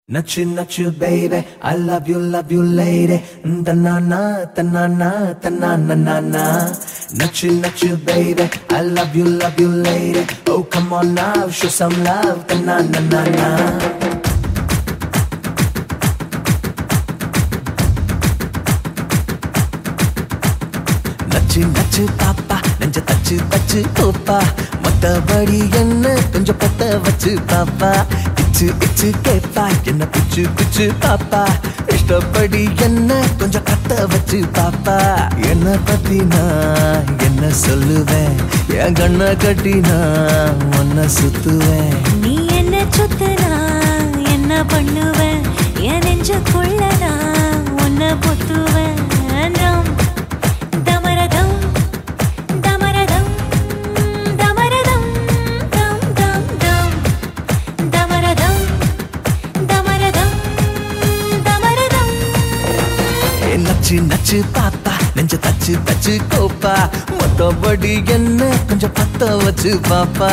Nachu nachu baby, I love you, love you lady. Ta-na-na, ta-na-na, ta-na-na-na-na. Nachu nachu baby, I love you, love you lady. Oh come on now, show some love. Ta-na-na-na-na. நச்சு நச்சு பாப்பா நெஞ்ச தச்சு தச்சு போப்பா மத்தபடி என்ன கொஞ்சம் பத்த வச்சு பாப்பா இச்சு இச்சு கேப்பா என்ன பிச்சு பிச்சு பாப்பா இஷ்டப்படி என்ன கொஞ்சம் கத்த வச்சு பாப்பா என்ன பத்தி நான் என்ன சொல்லுவேன் என் கண்ணை கட்டி நான் உன்னை சுத்துவேன் நீ என்ன சுத்துனா என்ன பண்ணுவேன் என் நெஞ்சுக்குள்ள நான் உன்னை பொத்துவேன் தம், தமரதம், தமரதம், தமரதம், தம், தம், தம். தமரதம், தமரதம், தமரதம். ஏ நச்சு நச்சு பாப்பா நெஞ்ச தச்சு தச்சு கோப்பா மொத்தபடி என்ன கொஞ்சம் பத்த வச்சு பாப்பா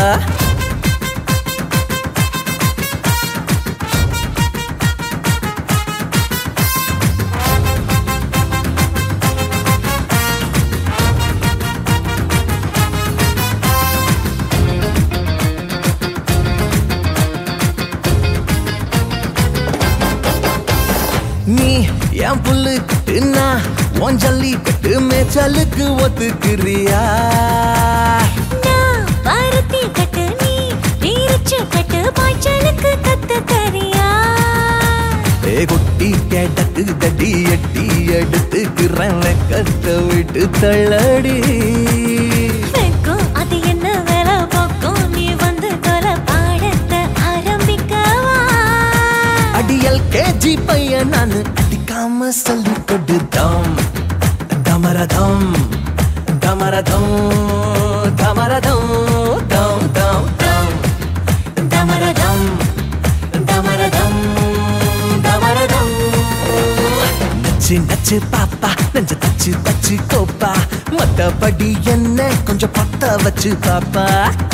நீ என் புல்லு கட்டுனா உன் ஜல்லி கட்டு மேய்ச்சலுக்கு ஒத்துக்கிறியா நான் பருத்தி கட்டு, நீ விரிச்சு கட்டு, பாய்ச்சலுக்கு கத்து தரியா? ஏ குட்டி கேட்டக்கு தடி எட்டி எடுத்துக்கிறேன் வெக்கத்தை விட்டு தள்ளடி வெக்கம், அது என்ன வேலை பார்க்கும்? நீ வந்து தொலை பாடத்தை ஆரம்பிக்கவா? அடியல் கேஜி பையன் நான் அடிக்காம சொல்லி கொடுத்தோம் தமரதம் தமரதம் தமரதம் தம் தம் தம் தமரதம் தமரதம் தமரதம் நச்சு நச்சு பாப்பா நெஞ்ச தச்சு தச்சு கோப்பா மத்தபடி என்ன கொஞ்சம் பத்த வச்சு பாப்பா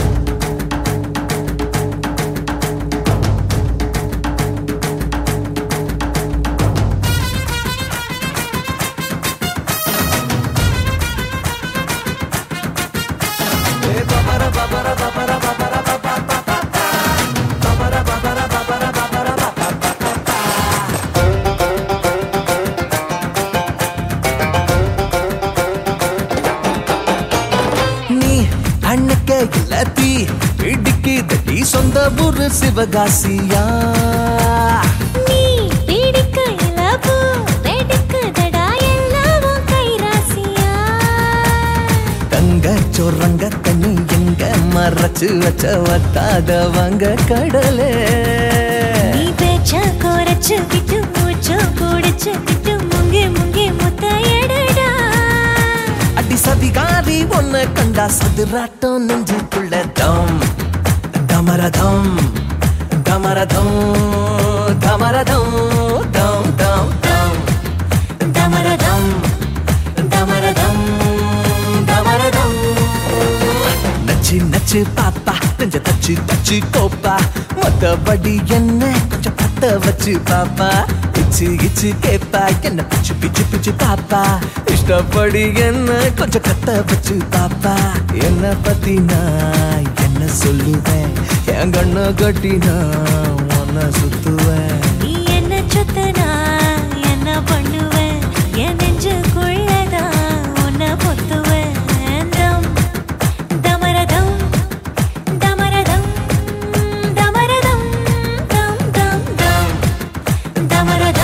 நீ அன்னைக்க இல்லாத்தி இடிக்கு தட்டி சொந்த ஊரு சிவகாசியா நீ பிடிக்கையில பூ வெடிக்குதடா எல்லாமும் கைராசியா. தங்க சொரங்க தண்ணி எங்க மறைச்சு வச்ச வத்தாதவங்க கடலே நீ பேச்ச குறைச்சு விட்டு மூச்சு குடிச்சு விட்டு முங்கி முங்கி முத்த எடுடா அடி சதிகாரி ஒன்ன கண்டா சதுராட்டம் நெஞ்சுக்குள்ள தம் தமரதம் தமரதம் தமரதம் தம் தம் தம் தமரதம் தமரதம் தமரதம் நச்சு நச்சு பாப்பா நெஞ்ச தச்சு தச்சு கோப்பா மத்தபடி என்ன கொஞ்சம் பத்த வச்சு பாப்பா இச்சு இச்சு கேப்பா என்ன பிச்சு பிச்சு பிச்சு பாப்பா இஷ்டப்படி என்ன கொஞ்சம் கத்த வச்சு பாப்பா என்ன பத்தி நான் என்ன சொல்லுவேன் என் கண்ணை கட்டி நான் உன்னை சுத்துவேன் நீ என்ன சுத்தனா என்ன பண்ணுவேன் என் நெஞ்சுக்குள்ளதான் உன்னை பொத்துவேன் தம், தமரதம், தமரதம், தமரதம், தம், தம், தம். தமரதம்